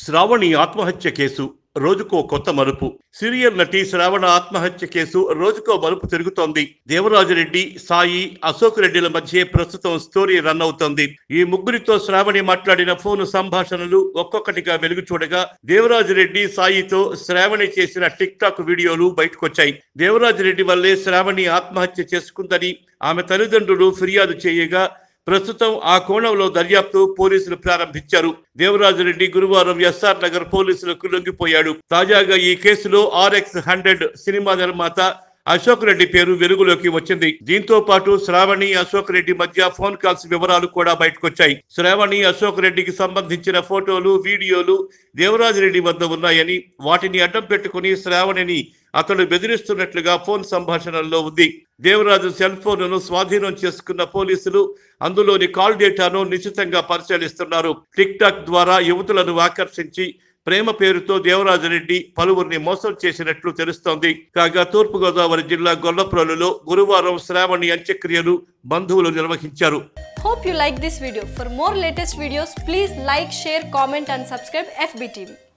శ్రావణి ఆత్మహత్య కేసు రోజుకో కొత్త మలుపు సీరియల్ నటి శ్రావణ ఆత్మహత్య కేసు రోజుకో మలుపు తిరుగుతోంది దేవరాజరెడ్డి సాయి అశోక్ రెడ్డిల మధ్య ప్రస్తుతం స్టోరీ రన్ అవుతోంది ఈ ముగ్గురితో శ్రావణి మాట్లాడిన ఫోన్ సంభాషణలు ఒక్కొక్కటిగా వెలుగు చూడగా దేవరాజరెడ్డి సాయితో శ్రావణి చేసిన టిక్ టాక్ వీడియోలు బయటకొచ్చాయి దేవరాజరెడ్డి వల్లే శ్రావణి ఆత్మహత్య చేసుకుందని ఆమె తల్లిదండ్రులు ఫిర్యాదు చేయగా ప్రస్తుతం ఆ కోణంలో దర్యాప్తు పోలీసులు ప్రారంభించారు దేవరాజరెడ్డి గురువారం ఎస్ఆర్ నగర్ పోలీసులకు లొంగిపోయాడు తాజాగా ఈ కేసులో ఆర్ఎక్స్ హండ్రెడ్ సినిమా నిర్మాత అశోక్ రెడ్డి పేరు వెలుగులోకి వచ్చింది దీంతో పాటు శ్రావణి అశోక్ రెడ్డి మధ్య ఫోన్ కాల్స్ వివరాలు కూడా బయటకొచ్చాయి శ్రావణి అశోక్ రెడ్డికి సంబంధించిన ఫోటోలు వీడియోలు దేవరాజరెడ్డి వద్ద ఉన్నాయని వాటిని అడ్డం పెట్టుకుని శ్రావణిని అతడు బెదిరిస్తున్నట్లుగా ఫోన్ సంభాషణల్లో ఉంది దేవరాజు సెల్ ఫోన్ను స్వాధీనం చేసుకున్న పోలీసులు అందులోని కాల్ డేటాను నిశ్చితంగా పరిశీలిస్తున్నారు టిక్ టాక్ ద్వారా యువతులను ఆకర్షించి ప్రేమ పేరుతో దేవరాజరెడ్డి పలువురిని మోసం చేసినట్లు తెలుస్తోంది కాగా తూర్పుగోదావరి జిల్లా గొల్లప్రోలులో గురువారం శ్రావణి అంత్యక్రియలు బంధువులు నిర్వహించారు Hope you like this video. For more latest videos, please like, share, comment and subscribe FBTV.